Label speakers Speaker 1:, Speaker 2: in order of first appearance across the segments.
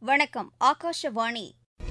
Speaker 1: வணக்கம் ஆகாஷவாணி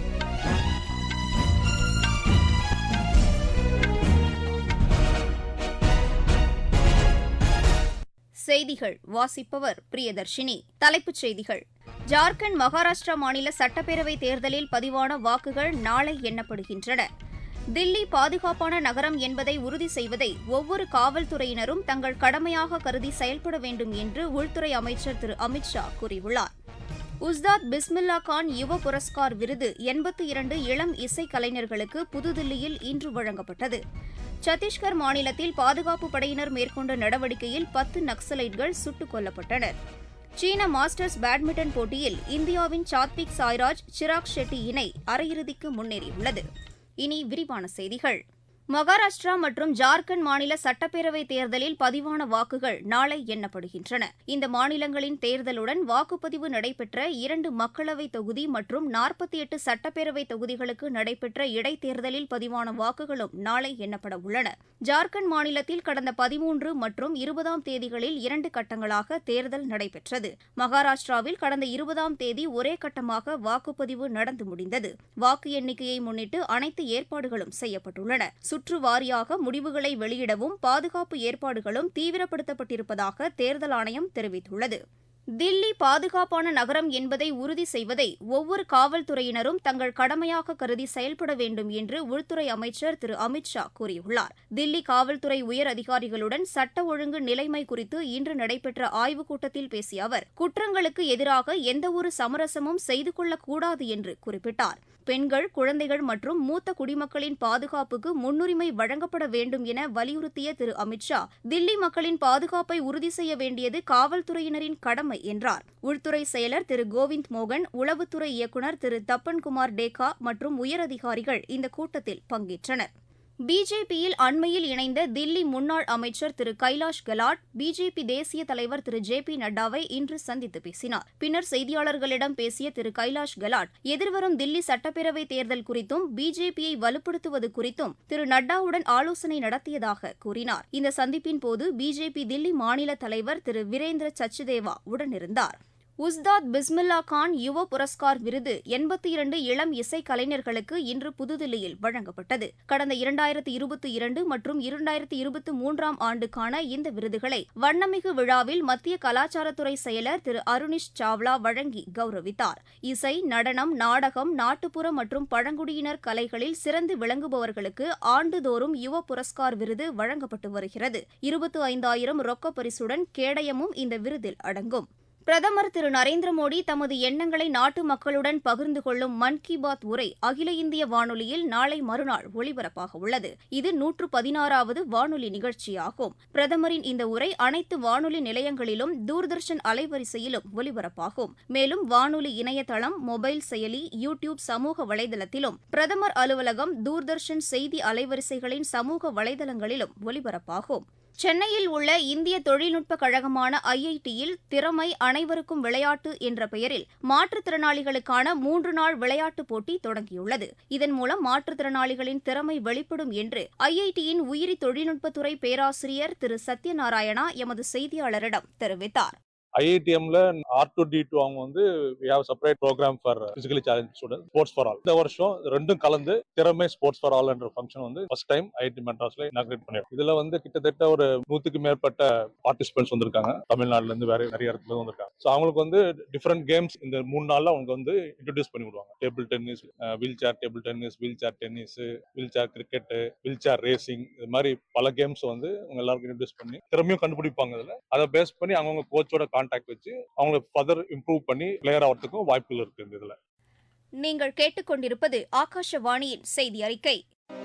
Speaker 1: செய்திகள் வாசிப்பவர் பிரியதர்ஷினி தலைப்புச் செய்திகள் ஜார்க்கண்ட் மகாராஷ்டிரா மாநில சட்டப்பேரவை தேர்தலில் பதிவான வாக்குகள் நாளை எண்ணப்படுகின்றன தில்லி பாதுகாப்பான நகரம் என்பதை உறுதி செய்வதை ஒவ்வொரு காவல்துறையினரும் தங்கள் கடமையாக கருதி செயல்பட வேண்டும் என்று உள்துறை அமைச்சர் திரு அமித் ஷா கூறியுள்ளார் உஸ்தாத் பிஸ்மில்லா கான் யுவ புரஸ்கார் விருது எண்பத்தி இரண்டு இளம் இசைக்கலைஞர்களுக்கு புதுதில்லியில் இன்று வழங்கப்பட்டது சத்தீஸ்கர் மாநிலத்தில் பாதுகாப்பு படையினர் மேற்கொண்ட நடவடிக்கையில் பத்து நக்சலைட்கள் சுட்டுக் கொல்லப்பட்டனர் சீன மாஸ்டர்ஸ் பேட்மிண்டன் போட்டியில் இந்தியாவின் சாத்விக் சாய்ராஜ் சிராக் ஷெட்டி இணை அரையிறுதிக்கு முன்னேறியுள்ளது இனி விரிவான செய்திகள் மகாராஷ்டிரா மற்றும் ஜார்க்கண்ட் மாநில சட்டப்பேரவைத் தேர்தலில் பதிவான வாக்குகள் நாளை எண்ணப்படுகின்றன இந்த மாநிலங்களின் தேர்தலுடன் வாக்குப்பதிவு நடைபெற்ற இரண்டு மக்களவைத் தொகுதி மற்றும் நாற்பத்தி எட்டு சட்டப்பேரவை தொகுதிகளுக்கு நடைபெற்ற இடைத்தேர்தலில் பதிவான வாக்குகளும் நாளை எண்ணப்பட உள்ளன ஜார்க்கண்ட் மாநிலத்தில் கடந்த பதிமூன்று மற்றும் இருபதாம் தேதிகளில் இரண்டு கட்டங்களாக தேர்தல் நடைபெற்றது மகாராஷ்டிராவில் கடந்த இருபதாம் தேதி ஒரே கட்டமாக வாக்குப்பதிவு நடந்து முடிந்தது வாக்கு எண்ணிக்கையை முன்னிட்டு அனைத்து ஏற்பாடுகளும் செய்யப்பட்டுள்ளன சுற்று வாரியாக முடிவுகளை வெளியிடவும் பாதுகாப்பு ஏற்பாடுகளும் தீவிரப்படுத்தப்பட்டிருப்பதாக தேர்தல் ஆணையம் தெரிவித்துள்ளது தில்லி பாதுகாப்பான நகரம் என்பதை உறுதி செய்வதை ஒவ்வொரு காவல்துறையினரும் தங்கள் கடமையாக கருதி செயல்பட வேண்டும் என்று உள்துறை அமைச்சர் திரு அமித் ஷா கூறியுள்ளார் தில்லி காவல்துறை உயர் அதிகாரிகளுடன் சட்ட ஒழுங்கு நிலைமை குறித்து இன்று நடைபெற்ற ஆய்வுக் கூட்டத்தில் பேசிய அவர் குற்றங்களுக்கு எதிராக எந்தவொரு சமரசமும் செய்து கொள்ளக்கூடாது என்று குறிப்பிட்டார் பெண்கள் குழந்தைகள் மற்றும் மூத்த குடிமக்களின் பாதுகாப்புக்கு முன்னுரிமை வழங்கப்பட வேண்டும் என வலியுறுத்திய திரு அமித் ஷா தில்லி மக்களின் பாதுகாப்பை உறுதி செய்ய வேண்டியது காவல்துறையினரின் கடமை என்றார் உள்துறை செயலர் திரு கோவிந்த் மோகன் உளவுத்துறை இயக்குநர் திரு தப்பன்குமார் டேகா மற்றும் உயரதிகாரிகள் இந்த கூட்டத்தில் பங்கேற்றனர் பிஜேபியில் அண்மையில் இணைந்த தில்லி முன்னாள் அமைச்சர் திரு கைலாஷ் கெலாட் பிஜேபி தேசிய தலைவர் திரு ஜே பி நட்டாவை இன்று சந்தித்து பேசினார் பின்னர் செய்தியாளர்களிடம் பேசிய திரு கைலாஷ் கெலாட் எதிர்வரும் தில்லி சட்டப்பேரவைத் தேர்தல் குறித்தும் பிஜேபியை வலுப்படுத்துவது குறித்தும் திரு நட்டாவுடன் ஆலோசனை நடத்தியதாக கூறினார் இந்த சந்திப்பின் போது பிஜேபி தில்லி மாநில தலைவர் திரு வீரேந்திர சச்சுதேவா உடனிருந்தார் உஸ்தாத் பிஸ்மில்லா கான் யுவ புரஸ்கார் விருது எண்பத்தி இரண்டு இளம் இசைக்கலைஞர்களுக்கு இன்று புதுதில்லியில் வழங்கப்பட்டது கடந்த இரண்டாயிரத்து இருபத்தி இரண்டு மற்றும் இரண்டாயிரத்து இருபத்தி மூன்றாம் ஆண்டுக்கான இந்த விருதுகளை வண்ணமிகு விழாவில் மத்திய கலாச்சாரத்துறை செயலர் திரு அருணிஷ் சாவ்லா வழங்கி கௌரவித்தார் இசை நடனம் நாடகம் நாட்டுப்புற மற்றும் பழங்குடியினர் கலைகளில் சிறந்து விளங்குபவர்களுக்கு ஆண்டுதோறும் யுவ புரஸ்கார் விருது வழங்கப்பட்டு வருகிறது இருபத்து ஐந்தாயிரம் ரொக்க பரிசுடன் கேடயமும் இந்த விருதில் அடங்கும் பிரதமர் திரு நரேந்திர மோடி தமது எண்ணங்களை நாட்டு மக்களுடன் பகிர்ந்து கொள்ளும் மன் கி பாத் உரை அகில இந்திய வானொலியில் நாளை மறுநாள் ஒலிபரப்பாக உள்ளது இது நூற்று பதினாறாவது வானொலி நிகழ்ச்சியாகும் பிரதமரின் இந்த உரை அனைத்து வானொலி நிலையங்களிலும் தூர்தர்ஷன் அலைவரிசையிலும் ஒலிபரப்பாகும் மேலும் வானொலி இணையதளம் மொபைல் செயலி யூ டியூப் சமூக வலைதளத்திலும் பிரதமர் அலுவலகம் தூர்தர்ஷன் செய்தி அலைவரிசைகளின் சமூக வலைதளங்களிலும் ஒலிபரப்பாகும் சென்னையில் உள்ள இந்திய தொழில்நுட்ப கழகமான ஐஐடியில் திறமை அனைவருக்கும் விளையாட்டு என்ற பெயரில் மாற்றுத்திறனாளிகளுக்கான மூன்று நாள் விளையாட்டுப் போட்டி தொடங்கியுள்ளது இதன் மூலம் மாற்றுத்திறனாளிகளின் திறமை வெளிப்படும் என்று ஐஐடியின் உயிரி தொழில்நுட்பத்துறை பேராசிரியர் திரு சத்யநாராயணா எமது செய்தியாளரிடம் தெரிவித்தார்
Speaker 2: ஐஐடிஎம்ல ஆர் டு டி டூ அவங்க வந்து we have separate program for physically challenge student sports for all இந்த வருஷம் ரெண்டும் கலந்து திறமை ஸ்போர்ட்ஸ் ஃபார் ஆல் என்ற ஃபங்க்ஷன் வந்து ஃபர்ஸ்ட் டைம் ஐஐடி மெட்ராஸ்ல இனாகிரேட் பண்ணிருக்கோம் இதுல வந்து கிட்டத்தட்ட ஒரு நூத்துக்கு மேற்பட்ட பார்ட்டிசிபென்ட்ஸ் வந்திருக்காங்க தமிழ்நாடுல இருந்து வேற நிறைய இடத்துல இருந்து வந்திருக்காங்க ஸோ அவங்களுக்கு வந்து டிஃப்ரெண்ட் கேம்ஸ் இந்த மூணு நாள்ல அவங்க வந்து இன்ட்ரடியூஸ் பண்ணி விடுவாங்க table tennis wheel chair table tennis wheel chair tennis wheel chair cricket wheel chair racing இது மாதிரி பல கேம்ஸ் வந்து அவங்க எல்லாருக்கும் இன்ட்ரடியூஸ் பண்ணி திறமையும் கண்டுபிடிப்பாங்க இதுல அதை பேஸ் பண்ணி அவங்கவுங்க கோச்சோட கான்டாக்ட் வச்சு அவங்களை ஃபர்தர் இம்ப்ரூவ் பண்ணி பிளேயர் ஆகிறதுக்கும் வாய்ப்புகள் இருக்கு இந்த இதுல
Speaker 1: நீங்கள் கேட்டுக்கொண்டிருப்பது ஆகாஷவாணியின் செய்தி அறிக்கை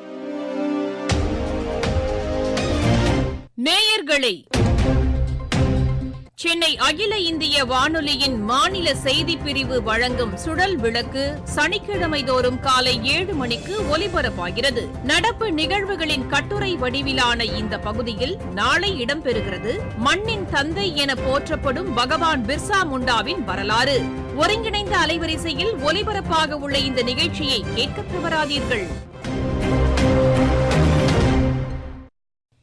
Speaker 3: நேயர்களே சென்னை அகில இந்திய வானொலியின் மாநில செய்திப் பிரிவு வழங்கும் சுழல் விளக்கு சனிக்கிழமை தோறும் காலை ஏழு மணிக்கு ஒலிபரப்பாகிறது நடப்பு நிகழ்வுகளின் கட்டுரை வடிவிலான இந்த பகுதியில் நாளை இடம்பெறுகிறது மண்ணின் தந்தை என போற்றப்படும் பகவான் பிர்சா முண்டாவின் வரலாறு ஒருங்கிணைந்த அலைவரிசையில் ஒலிபரப்பாக உள்ள இந்த நிகழ்ச்சியை கேட்க தவறாதீர்கள்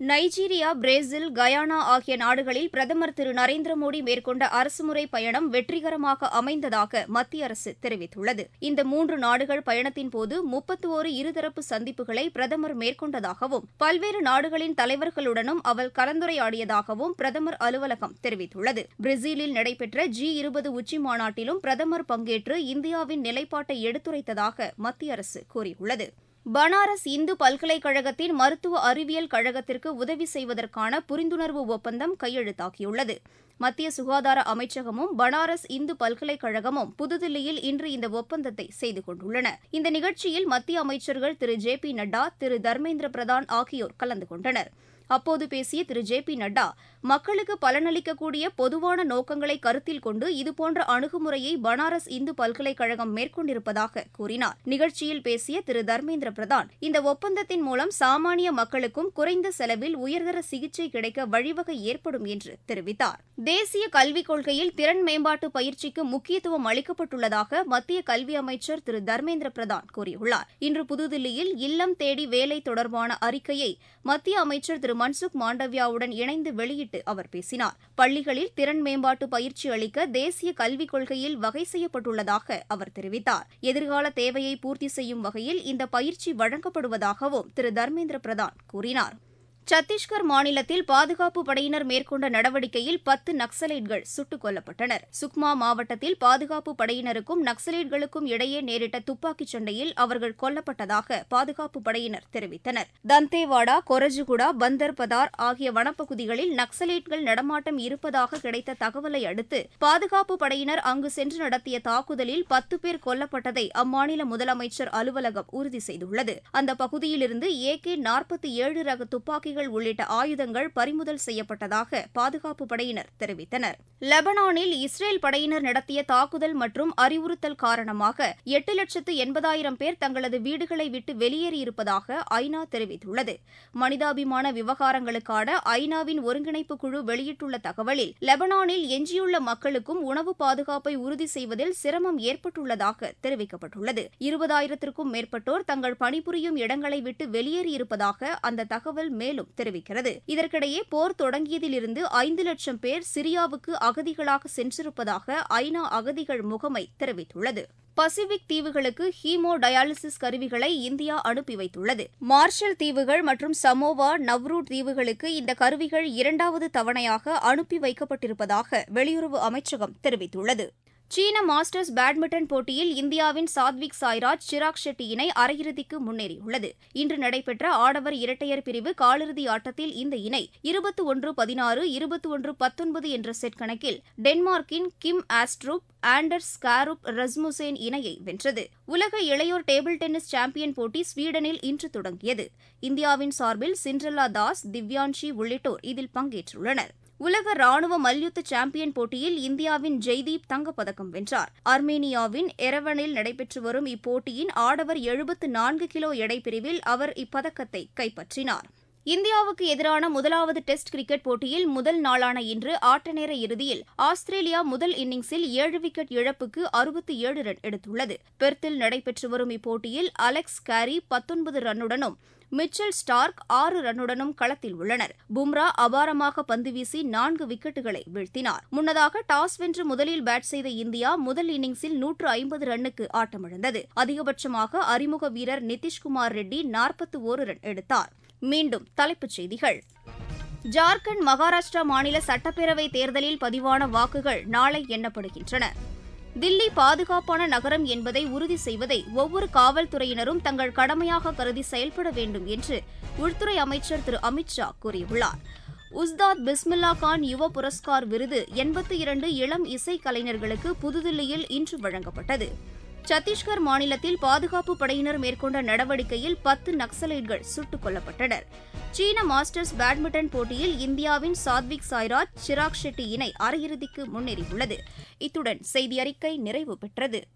Speaker 1: நைஜீரியா பிரேசில் கயானா ஆகிய நாடுகளில் பிரதமர் திரு நரேந்திர மோடி மேற்கொண்ட அரசுமுறை பயணம் வெற்றிகரமாக அமைந்ததாக மத்திய அரசு தெரிவித்துள்ளது இந்த மூன்று நாடுகள் பயணத்தின் போது முப்பத்தி ஓரு இருதரப்பு சந்திப்புகளை பிரதமர் மேற்கொண்டதாகவும் பல்வேறு நாடுகளின் தலைவர்களுடனும் அவர் கலந்துரையாடியதாகவும் பிரதமர் அலுவலகம் தெரிவித்துள்ளது பிரேசிலில் நடைபெற்ற ஜி இருபது உச்சி மாநாட்டிலும் பிரதமர் பங்கேற்று இந்தியாவின் நிலைப்பாட்டை எடுத்துரைத்ததாக மத்திய அரசு கூறியுள்ளது பனாரஸ் இந்து பல்கலைக்கழகத்தின் மருத்துவ அறிவியல் கழகத்திற்கு உதவி செய்வதற்கான புரிந்துணர்வு ஒப்பந்தம் கையெழுத்தாகியுள்ளது மத்திய சுகாதார அமைச்சகமும் பனாரஸ் இந்து பல்கலைக்கழகமும் புதுதில்லியில் இன்று இந்த ஒப்பந்தத்தை செய்து கொண்டுள்ளன இந்த நிகழ்ச்சியில் மத்திய அமைச்சர்கள் திரு ஜே பி நட்டா திரு தர்மேந்திர பிரதான் ஆகியோர் கலந்து கொண்டனர் அப்போது பேசிய திரு ஜே பி நட்டா மக்களுக்கு பலனளிக்கக்கூடிய பொதுவான நோக்கங்களை கருத்தில் கொண்டு இதுபோன்ற அணுகுமுறையை பனாரஸ் இந்து பல்கலைக்கழகம் மேற்கொண்டிருப்பதாக கூறினார் நிகழ்ச்சியில் பேசிய திரு தர்மேந்திர பிரதான் இந்த ஒப்பந்தத்தின் மூலம் சாமானிய மக்களுக்கும் குறைந்த செலவில் உயர்தர சிகிச்சை கிடைக்க வழிவகை ஏற்படும் என்று தெரிவித்தார் தேசிய கல்விக் கொள்கையில் திறன் மேம்பாட்டு பயிற்சிக்கு முக்கியத்துவம் அளிக்கப்பட்டுள்ளதாக மத்திய கல்வி அமைச்சர் திரு தர்மேந்திர பிரதான் கூறியுள்ளார் இன்று புதுதில்லியில் இல்லம் தேடி வேலை தொடர்பான அறிக்கையை மத்திய அமைச்சர் திரு மன்சுக் மாண்டவியாவுடன் இணைந்து வெளியிட்டு அவர் பேசினார் பள்ளிகளில் திறன் மேம்பாட்டு பயிற்சி அளிக்க தேசிய கல்விக் கொள்கையில் வகை செய்யப்பட்டுள்ளதாக அவர் தெரிவித்தார் எதிர்கால தேவையை பூர்த்தி செய்யும் வகையில் இந்த பயிற்சி வழங்கப்படுவதாகவும் திரு தர்மேந்திர பிரதான் கூறினார் சத்தீஸ்கர் மாநிலத்தில் பாதுகாப்பு படையினர் மேற்கொண்ட நடவடிக்கையில் பத்து நக்சலைட்கள் சுட்டுக் கொல்லப்பட்டனர் சுக்மா மாவட்டத்தில் பாதுகாப்பு படையினருக்கும் நக்சலைட்களுக்கும் இடையே நேரிட்ட துப்பாக்கிச் சண்டையில் அவர்கள் கொல்லப்பட்டதாக பாதுகாப்பு படையினர் தெரிவித்தனர் தந்தேவாடா கொரஜுகுடா பந்தர் பதார் ஆகிய வனப்பகுதிகளில் நக்சலைட்கள் நடமாட்டம் இருப்பதாக கிடைத்த தகவலை அடுத்து பாதுகாப்பு படையினர் அங்கு சென்று நடத்திய தாக்குதலில் பத்து பேர் கொல்லப்பட்டதை அம்மாநில முதலமைச்சர் அலுவலகம் உறுதி செய்துள்ளது அந்த பகுதியிலிருந்து ஏ கே நாற்பத்தி ஏழு ரக துப்பாக்கி துப்பாக்கிகள் உள்ளிட்ட ஆயுதங்கள் பறிமுதல் செய்யப்பட்டதாக பாதுகாப்பு படையினர் தெரிவித்தனர் லெபனானில் இஸ்ரேல் படையினர் நடத்திய தாக்குதல் மற்றும் அறிவுறுத்தல் காரணமாக எட்டு லட்சத்து எண்பதாயிரம் பேர் தங்களது வீடுகளை விட்டு வெளியேறியிருப்பதாக ஐநா தெரிவித்துள்ளது மனிதாபிமான விவகாரங்களுக்கான ஐநாவின் ஒருங்கிணைப்பு குழு வெளியிட்டுள்ள தகவலில் லெபனானில் எஞ்சியுள்ள மக்களுக்கும் உணவு பாதுகாப்பை உறுதி செய்வதில் சிரமம் ஏற்பட்டுள்ளதாக தெரிவிக்கப்பட்டுள்ளது இருபதாயிரத்திற்கும் மேற்பட்டோர் தங்கள் பணிபுரியும் இடங்களை விட்டு வெளியேறியிருப்பதாக அந்த தகவல் மேலும் தெரிவிக்கிறது இதற்கிடையே போர் தொடங்கியதிலிருந்து ஐந்து லட்சம் பேர் சிரியாவுக்கு அகதிகளாக சென்றிருப்பதாக ஐநா அகதிகள் முகமை தெரிவித்துள்ளது பசிபிக் தீவுகளுக்கு ஹீமோ டயாலிசிஸ் கருவிகளை இந்தியா அனுப்பி வைத்துள்ளது மார்ஷல் தீவுகள் மற்றும் சமோவா நவ்ரூட் தீவுகளுக்கு இந்த கருவிகள் இரண்டாவது தவணையாக அனுப்பி வைக்கப்பட்டிருப்பதாக வெளியுறவு அமைச்சகம் தெரிவித்துள்ளது சீன மாஸ்டர்ஸ் பேட்மிண்டன் போட்டியில் இந்தியாவின் சாத்விக் சாய்ராஜ் சிராக் ஷெட்டி இணை அரையிறுதிக்கு முன்னேறியுள்ளது இன்று நடைபெற்ற ஆடவர் இரட்டையர் பிரிவு காலிறுதி ஆட்டத்தில் இந்த இணை இருபத்தி ஒன்று பதினாறு இருபத்தி ஒன்று பத்தொன்பது என்ற செட் கணக்கில் டென்மார்க்கின் கிம் ஆஸ்ட்ரூப் ஆண்டர்ஸ் ஸ்காருப் ரஸ்முசேன் இணையை வென்றது உலக இளையோர் டேபிள் டென்னிஸ் சாம்பியன் போட்டி ஸ்வீடனில் இன்று தொடங்கியது இந்தியாவின் சார்பில் சிண்ட்ரல்லா தாஸ் திவ்யான்ஷி உள்ளிட்டோர் இதில் பங்கேற்றுள்ளனர் உலக ராணுவ மல்யுத்த சாம்பியன் போட்டியில் இந்தியாவின் ஜெய்தீப் தங்கப்பதக்கம் வென்றார் ஆர்மேனியாவின் எரவனில் நடைபெற்று வரும் இப்போட்டியின் ஆடவர் எழுபத்து நான்கு கிலோ எடை பிரிவில் அவர் இப்பதக்கத்தை கைப்பற்றினார் இந்தியாவுக்கு எதிரான முதலாவது டெஸ்ட் கிரிக்கெட் போட்டியில் முதல் நாளான இன்று ஆட்டநேர இறுதியில் ஆஸ்திரேலியா முதல் இன்னிங்ஸில் ஏழு விக்கெட் இழப்புக்கு அறுபத்தி ஏழு ரன் எடுத்துள்ளது பெர்த்தில் நடைபெற்று வரும் இப்போட்டியில் அலெக்ஸ் கேரி பத்தொன்பது ரன்னுடனும் மிச்சல் ஸ்டார்க் ஆறு ரன்னுடனும் களத்தில் உள்ளனர் பும்ரா அபாரமாக பந்து வீசி நான்கு விக்கெட்டுகளை வீழ்த்தினார் முன்னதாக டாஸ் வென்று முதலில் பேட் செய்த இந்தியா முதல் இன்னிங்ஸில் நூற்று ஐம்பது ரன்னுக்கு ஆட்டமிழந்தது அதிகபட்சமாக அறிமுக வீரர் நிதிஷ்குமார் ரெட்டி நாற்பத்தி ஒரு ரன் எடுத்தார் மீண்டும் தலைப்புச் செய்திகள் ஜார்க்கண்ட் மகாராஷ்டிரா மாநில சட்டப்பேரவை தேர்தலில் பதிவான வாக்குகள் நாளை எண்ணப்படுகின்றன தில்லி பாதுகாப்பான நகரம் என்பதை உறுதி செய்வதை ஒவ்வொரு காவல்துறையினரும் தங்கள் கடமையாக கருதி செயல்பட வேண்டும் என்று உள்துறை அமைச்சர் திரு அமித் ஷா கூறியுள்ளார் உஸ்தாத் பிஸ்மில்லா கான் யுவ புரஸ்கார் விருது எண்பத்தி இரண்டு இளம் இசை கலைஞர்களுக்கு புதுதில்லியில் இன்று வழங்கப்பட்டது சத்தீஸ்கர் மாநிலத்தில் பாதுகாப்பு படையினர் மேற்கொண்ட நடவடிக்கையில் பத்து நக்சலைட்கள் சுட்டுக் கொல்லப்பட்டனர் சீன மாஸ்டர்ஸ் பேட்மிண்டன் போட்டியில் இந்தியாவின் சாத்விக் சாய்ராஜ் சிராக் ஷெட்டி இணை அரையிறுதிக்கு முன்னேறியுள்ளது இத்துடன் செய்தி அறிக்கை நிறைவு பெற்றது